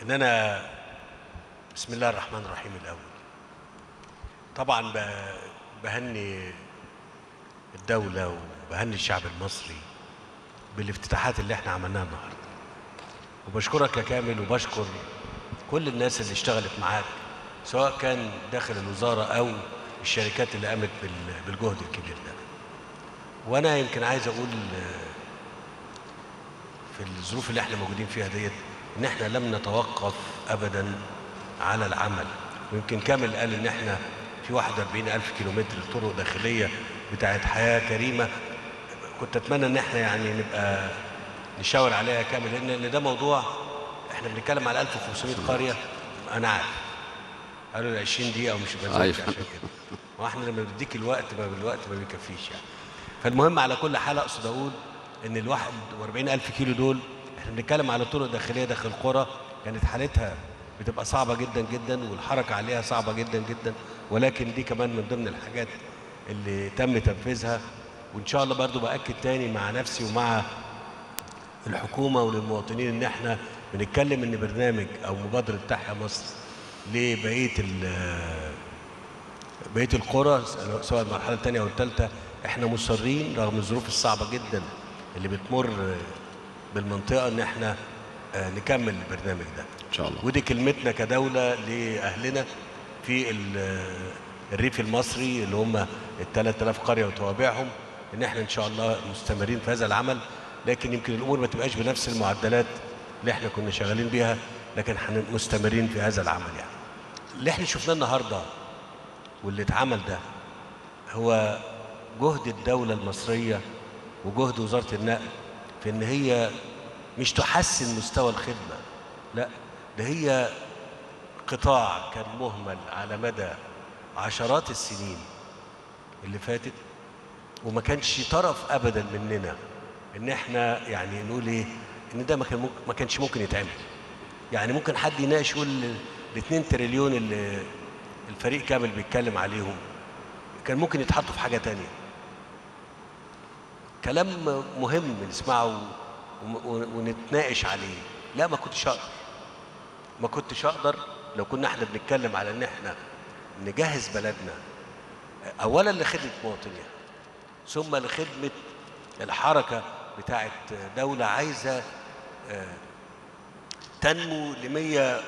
ان انا بسم الله الرحمن الرحيم الاول طبعا ب- بهني الدولة وبهني الشعب المصري بالافتتاحات اللي احنا عملناها النهارده وبشكرك يا كامل وبشكر كل الناس اللي اشتغلت معاك سواء كان داخل الوزارة أو الشركات اللي قامت بال- بالجهد الكبير ده وأنا يمكن عايز أقول آه، في الظروف اللي احنا موجودين فيها ديت ان احنا لم نتوقف ابدا على العمل ويمكن كامل قال ان احنا في 41 الف كيلومتر طرق داخليه بتاعت حياه كريمه كنت اتمنى ان احنا يعني نبقى نشاور عليها كامل لان لأن ده موضوع احنا بنتكلم على 1500 قريه انا عارف قالوا لي 20 دقيقه ومش بزودش أيوة. عشان كده واحنا لما بنديك الوقت ما الوقت ما بيكفيش يعني فالمهم على كل حال اقصد اقول ان ال 41 الف كيلو دول احنا بنتكلم على طرق داخليه داخل القرى كانت حالتها بتبقى صعبه جدا جدا والحركه عليها صعبه جدا جدا ولكن دي كمان من ضمن الحاجات اللي تم تنفيذها وان شاء الله برضو باكد تاني مع نفسي ومع الحكومه وللمواطنين ان احنا بنتكلم ان برنامج او مبادره تحيا مصر لبقيه ال- بقيه القرى سواء المرحله الثانيه او الثالثه احنا مصرين رغم الظروف الصعبه جدا اللي بتمر بالمنطقه ان احنا آه، نكمل البرنامج ده ان شاء الله ودي كلمتنا كدوله لاهلنا في ال- الريف المصري اللي هم ال 3000 قريه وتوابعهم ان احنا ان شاء الله مستمرين في هذا العمل لكن يمكن الامور ما تبقاش بنفس المعدلات اللي احنا كنا شغالين بيها لكن احنا مستمرين في هذا العمل يعني اللي احنا شفناه النهارده واللي اتعمل ده هو جهد الدولة المصرية وجهد وزارة النقل في ان هي مش تحسن مستوى الخدمة لا ده هي قطاع كان مهمل على مدى عشرات السنين اللي فاتت وما كانش طرف ابدا مننا ان احنا يعني نقول ايه ان ده ما كان ممكن ما كانش ممكن يتعمل يعني ممكن حد يناقش يقول ال 2 تريليون اللي الفريق كامل بيتكلم عليهم كان ممكن يتحطوا في حاجه تانية كلام مهم نسمعه وم- ون- ونتناقش عليه لا ما كنتش اقدر ما كنتش اقدر لو كنا احنا بنتكلم على ان احنا نجهز بلدنا اولا لخدمه مواطنيها ثم لخدمه الحركه بتاعت دوله عايزه آه، تنمو ل 100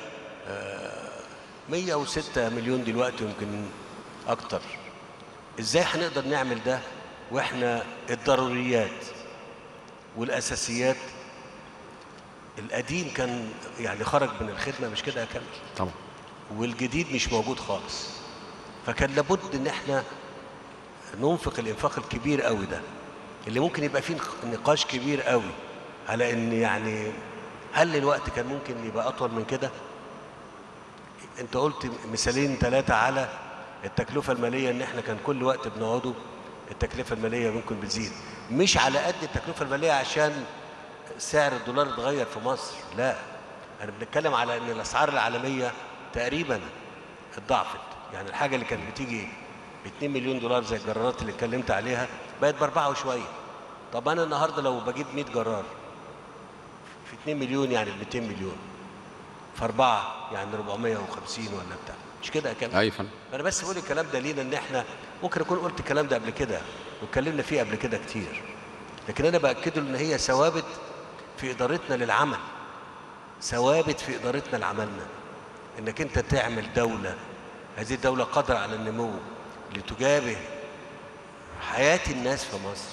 106 مليون دلوقتي يمكن اكتر ازاي هنقدر نعمل ده واحنا الضروريات والاساسيات القديم كان يعني خرج من الخدمه مش كده يا كامل طبعا والجديد مش موجود خالص فكان لابد ان احنا ننفق الانفاق الكبير قوي ده اللي ممكن يبقى فيه نقاش كبير قوي على ان يعني هل الوقت كان ممكن يبقى اطول من كده انت قلت مثالين ثلاثه على التكلفه الماليه ان احنا كان كل وقت بنقعده التكلفه الماليه ممكن بتزيد مش على قد التكلفه الماليه عشان سعر الدولار اتغير في مصر لا انا بنتكلم على ان الاسعار العالميه تقريبا اتضاعفت يعني الحاجه اللي كانت بتيجي ب 2 مليون دولار زي الجرارات اللي اتكلمت عليها بقت باربعه وشويه طب انا النهارده لو بجيب 100 جرار في 2 مليون يعني ب 200 مليون في اربعه يعني 450 ولا بتاع مش كده يا كامل اي فن انا بس بقول الكلام ده لينا ان احنا ممكن اكون قلت الكلام ده قبل كده واتكلمنا فيه قبل كده كتير لكن انا باكده ان هي ثوابت في ادارتنا للعمل ثوابت في ادارتنا لعملنا انك انت تعمل دوله هذه الدوله قادره على النمو لتجابه حياه الناس في مصر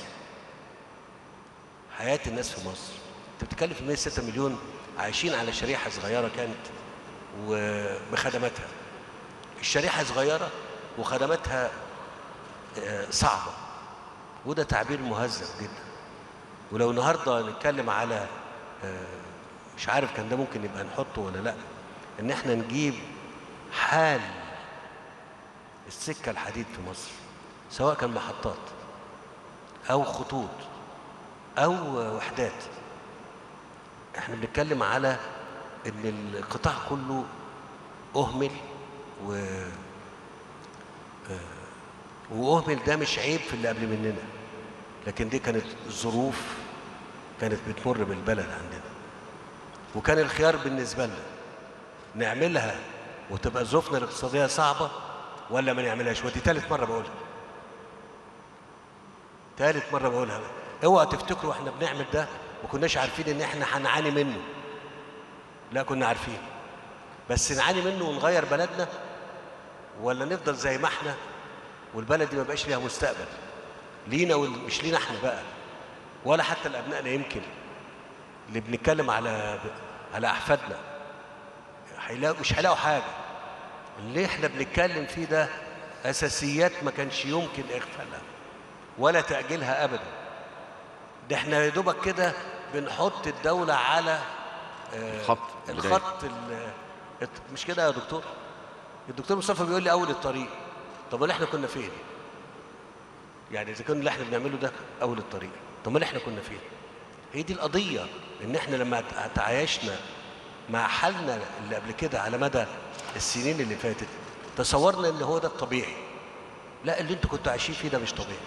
حياه الناس في مصر انت بتتكلم في 106 مليون عايشين على شريحه صغيره كانت وبخدماتها الشريحه صغيره وخدماتها آه، صعبه وده تعبير مهذب جدا ولو النهارده نتكلم على آه، مش عارف كان ده ممكن يبقى نحطه ولا لا ان احنا نجيب حال السكه الحديد في مصر سواء كان محطات او خطوط او وحدات احنا بنتكلم على ان القطاع كله اهمل و آه، واهمل ده مش عيب في اللي قبل مننا لكن دي كانت ظروف كانت بتمر بالبلد عندنا وكان الخيار بالنسبه لنا نعملها وتبقى ظروفنا الاقتصاديه صعبه ولا ما نعملهاش ودي ثالث مره بقولها ثالث مره بقولها اوعى تفتكروا احنا بنعمل ده ما كناش عارفين ان احنا هنعاني منه لا كنا عارفين بس نعاني منه ونغير بلدنا ولا نفضل زي ما احنا والبلد دي ما بقاش ليها مستقبل لينا ومش لينا احنا بقى ولا حتى لابنائنا يمكن اللي بنتكلم على على احفادنا هيلاقوا مش هيلاقوا حاجه اللي احنا بنتكلم فيه ده اساسيات ما كانش يمكن اغفالها ولا تاجيلها ابدا ده احنا يا دوبك كده بنحط الدوله على آه، الخط البداية. الخط ال- الت- مش كده يا دكتور الدكتور مصطفى بيقول لي اول الطريق طب امال احنا كنا فين يعني اذا كان اللي احنا بنعمله ده اول الطريق طب امال احنا كنا فين هي دي القضيه ان احنا لما تع- تعايشنا مع حالنا اللي قبل كده على مدى السنين اللي فاتت تصورنا ان هو ده الطبيعي لا اللي انتوا كنتوا عايشين فيه ده مش طبيعي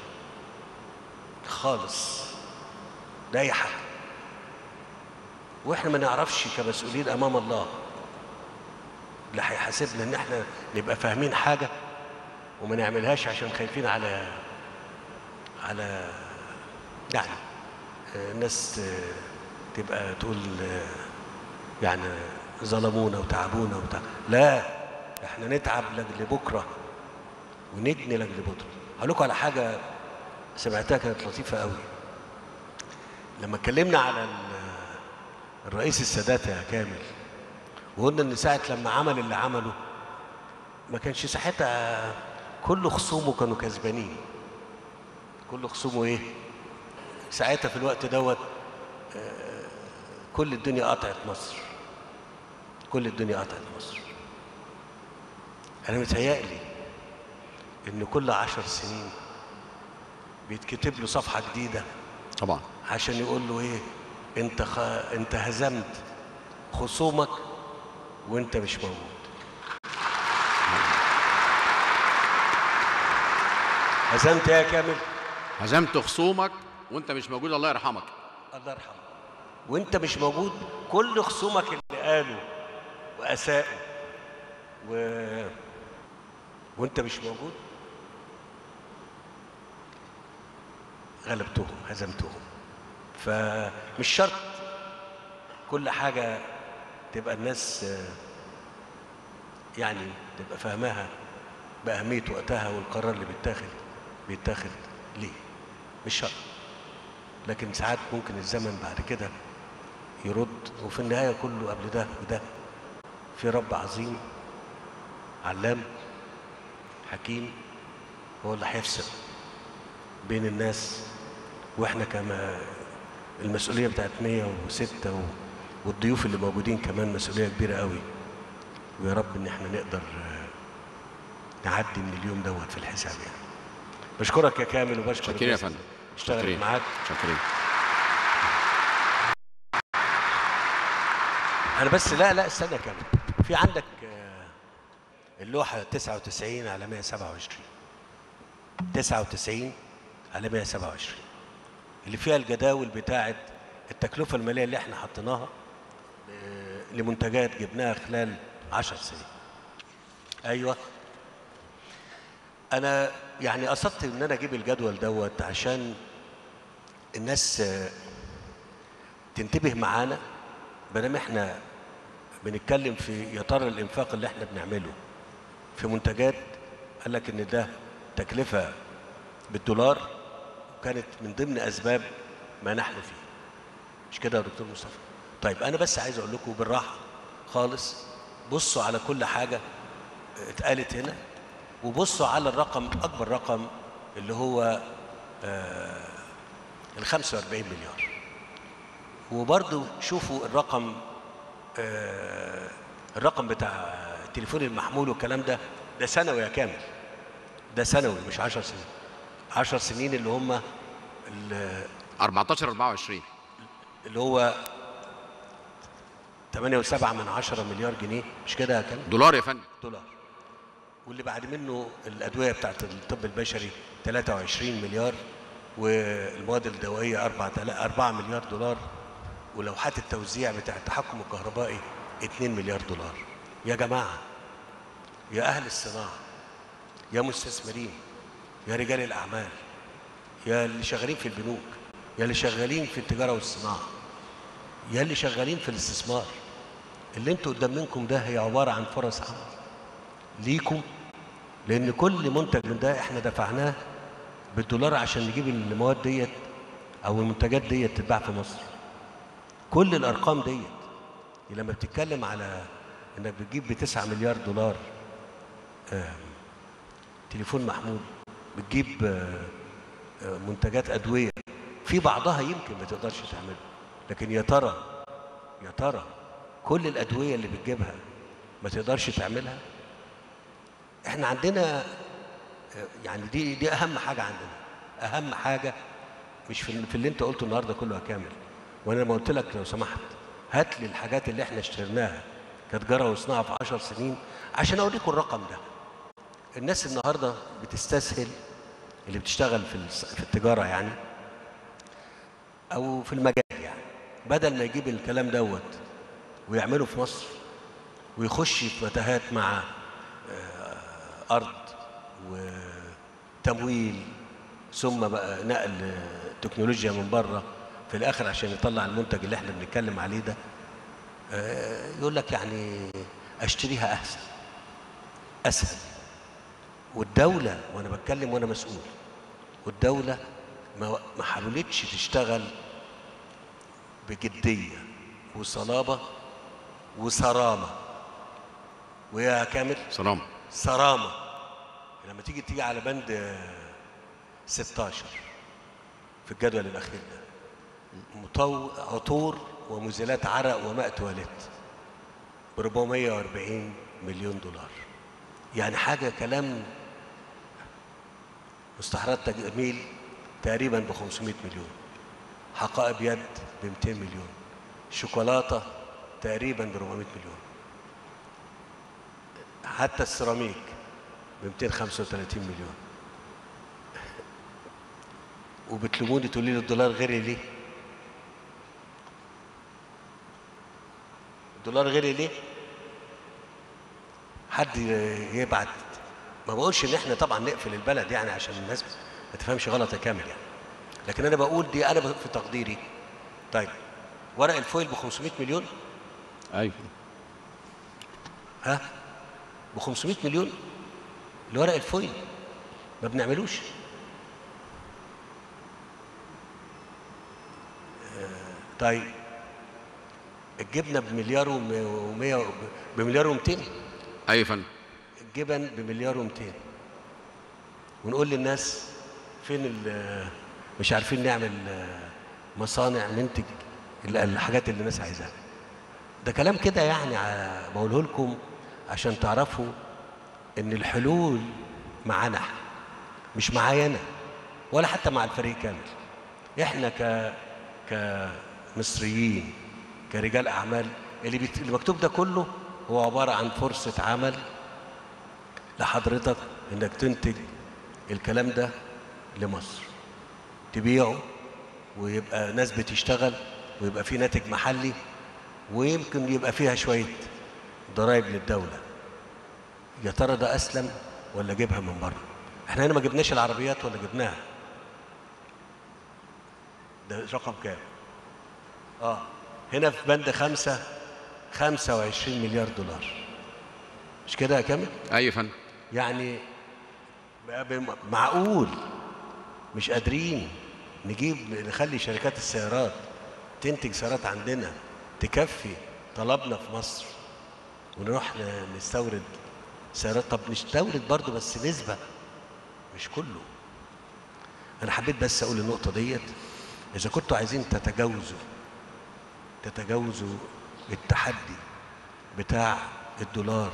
خالص ده اي حاجه واحنا ما نعرفش كمسؤولين امام الله اللي هيحاسبنا ان احنا نبقى فاهمين حاجه وما نعملهاش عشان خايفين على على يعني آه، الناس آه، تبقى تقول آه، يعني ظلمونا وتعبونا وبتاع لا احنا نتعب لاجل بكره ونجني لاجل بكره هقول لكم على حاجه سمعتها كانت لطيفه قوي لما اتكلمنا على ال- الرئيس السادات يا كامل وقلنا ان ساعه لما عمل اللي عمله ما كانش ساعتها كل خصومه كانوا كسبانين كل خصومه ايه ساعتها في الوقت دوت آه، كل الدنيا قطعت مصر كل الدنيا قطعت مصر انا متهيألي ان كل عشر سنين بيتكتب له صفحه جديده طبعا عشان يقول له ايه انت خ... انت هزمت خصومك وانت مش موجود هزمت إيه يا كامل هزمت خصومك وانت مش موجود الله يرحمك الله يرحمه وانت مش موجود كل خصومك اللي قالوا واساءوا و... وانت مش موجود غلبتهم هزمتهم فمش شرط كل حاجة تبقى الناس آه، يعني تبقى فاهماها بأهمية وقتها والقرار اللي بيتاخد بيتاخد ليه مش شرط لكن ساعات ممكن الزمن بعد كده يرد وفي النهاية كله قبل ده وده في رب عظيم علام حكيم هو اللي هيفصل بين الناس واحنا كما المسؤولية بتاعت 106 و- والضيوف اللي موجودين كمان مسؤولية كبيرة قوي ويا رب ان احنا نقدر آه، نعدي من اليوم دوت في الحساب يعني بشكرك يا كامل وبشكر شاكرين يا الناس فندم اللي اشتغلت شاكرين. معاك شاكرين انا بس لا لا استنى يا كامل في عندك آه، اللوحه 99 على 127 99 على 127 اللي فيها الجداول بتاعه التكلفه الماليه اللي احنا حطيناها آه، لمنتجات جبناها خلال 10 سنين ايوه انا يعني قصدت ان انا اجيب الجدول دوت عشان الناس آه، تنتبه معانا بدل احنا بنتكلم في يا ترى الانفاق اللي احنا بنعمله في منتجات قال لك ان ده تكلفه بالدولار وكانت من ضمن اسباب ما نحن فيه مش كده يا دكتور مصطفى طيب انا بس عايز اقول لكم بالراحه خالص بصوا على كل حاجه اتقالت هنا وبصوا على الرقم اكبر رقم اللي هو آه ال 45 مليار وبرضو شوفوا الرقم آه الرقم بتاع التليفون المحمول والكلام ده ده سنوي يا كامل ده سنوي مش 10 سنين 10 سنين اللي هم ال- 14 24 اللي هو 8.7 من 10 مليار جنيه مش كده يا كامل دولار يا فندم دولار واللي بعد منه الادويه بتاعت الطب البشري 23 مليار والمواد الدوائيه 4 4 مليار دولار ولوحات التوزيع بتاع التحكم الكهربائي 2 مليار دولار يا جماعه يا اهل الصناعه يا مستثمرين يا رجال الاعمال يا اللي شغالين في البنوك يا اللي شغالين في التجاره والصناعه يا اللي شغالين في الاستثمار اللي انتوا قدام منكم ده هي عباره عن فرص عمل ليكم لان كل منتج من ده احنا دفعناه بالدولار عشان نجيب المواد ديت او المنتجات ديت تتباع في مصر كل الارقام ديت لما بتتكلم على انك بتجيب ب 9 مليار دولار آه، تليفون محمول بتجيب آه، آه، منتجات ادويه في بعضها يمكن ما تقدرش تعمله لكن يا ترى يا ترى كل الادويه اللي بتجيبها ما تقدرش تعملها احنا عندنا آه، يعني دي دي اهم حاجه عندنا اهم حاجه مش في, في اللي انت قلته النهارده كله يا كامل وانا لما قلت لك لو سمحت هات لي الحاجات اللي احنا اشتريناها كتجاره وصناعه في 10 سنين عشان اوريكم الرقم ده الناس النهارده بتستسهل اللي بتشتغل في الس- في التجاره يعني او في المجال يعني بدل ما يجيب الكلام دوت ويعمله في مصر ويخش في متاهات مع آه، ارض وتمويل ثم بقى نقل آه، تكنولوجيا من بره في الاخر عشان يطلع المنتج اللي احنا بنتكلم عليه ده آه، يقول لك يعني اشتريها احسن اسهل والدوله وانا بتكلم وانا مسؤول والدوله ما ما حاولتش تشتغل بجديه وصلابه وصرامه ويا كامل سلام صرامه لما تيجي تيجي على بند آه، 16 في الجدول الاخير ده مطو... عطور ومزيلات عرق وماء تواليت ب 440 مليون دولار يعني حاجه كلام مستحضرات تجميل تقريبا ب 500 مليون حقائب يد ب 200 مليون شوكولاته تقريبا ب 400 مليون حتى السيراميك ب 235 مليون وبتلوموني تقولي لي الدولار غيري ليه؟ الدولار غيري ليه؟ حد يبعت ما بقولش ان احنا طبعا نقفل البلد يعني عشان الناس ما تفهمش غلط يا كامل يعني لكن انا بقول دي انا في تقديري طيب ورق الفويل ب 500 مليون ايوه ها ب 500 مليون لورق الفويل ما بنعملوش آه، طيب الجبنه بمليار و100 بمليار و200 ايوه يا فندم الجبن بمليار و200 ونقول للناس فين ال- مش عارفين نعمل آه، مصانع ننتج ال- الحاجات اللي الناس عايزاها ده كلام كده يعني ع- بقوله لكم عشان تعرفوا ان الحلول معانا احنا مش معايا انا ولا حتى مع الفريق كامل احنا ك كمصريين كرجال اعمال اللي, بيت... اللي مكتوب ده كله هو عباره عن فرصه عمل لحضرتك انك تنتج الكلام ده لمصر تبيعه ويبقى ناس بتشتغل ويبقى في ناتج محلي ويمكن يبقى فيها شويه ضرائب للدوله يا ترى ده اسلم ولا جيبها من بره احنا هنا ما جبناش العربيات ولا جبناها ده رقم كام اه هنا في بند خمسة 25 مليار دولار مش كده يا كامل ايوه يا فندم يعني بقى بم- معقول مش قادرين نجيب نخلي شركات السيارات تنتج سيارات عندنا تكفي طلبنا في مصر ونروح ن- نستورد سيارات طب نستورد برضو بس نسبة مش كله أنا حبيت بس أقول النقطة ديت إذا كنتوا عايزين تتجاوزوا تتجاوزوا التحدي بتاع الدولار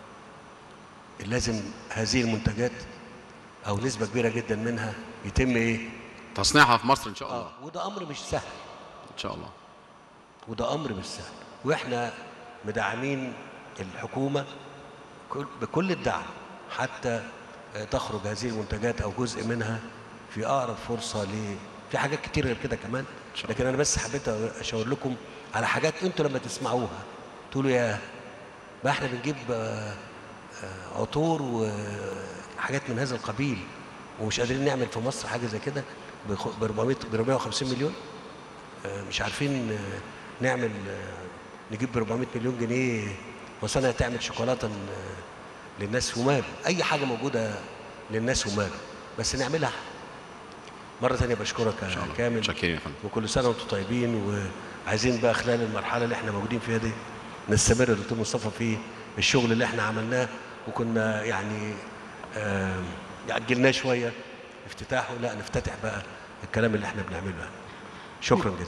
لازم هذه المنتجات او نسبه كبيره جدا منها يتم ايه تصنيعها في مصر ان شاء الله اه وده امر مش سهل ان شاء الله وده امر مش سهل واحنا مدعمين الحكومه كل- بكل الدعم حتى آه، تخرج هذه المنتجات او جزء منها في اقرب فرصه ل في حاجات كتير غير كده كمان شاء لكن انا بس حبيت اشاور لكم على حاجات انتوا لما تسمعوها تقولوا يا بقى احنا بنجيب آه، آه، عطور وحاجات من هذا القبيل ومش قادرين نعمل في مصر حاجه زي كده ب 400 ب 450 مليون آه، مش عارفين آه، نعمل آه، نجيب ب 400 مليون جنيه مصانع تعمل شوكولاته آه، للناس وماله اي حاجه موجوده للناس وماله بس نعملها مره ثانيه بشكرك ان شاء يا الله كامل متشكرين يا فندم وكل سنه وانتم طيبين وعايزين بقى خلال المرحله اللي احنا موجودين فيها دي نستمر يا دكتور مصطفى في الشغل اللي احنا عملناه وكنا يعني آم، اجلناه شويه افتتاحه لا نفتتح بقى الكلام اللي احنا بنعمله يعني. شكرا جزيلا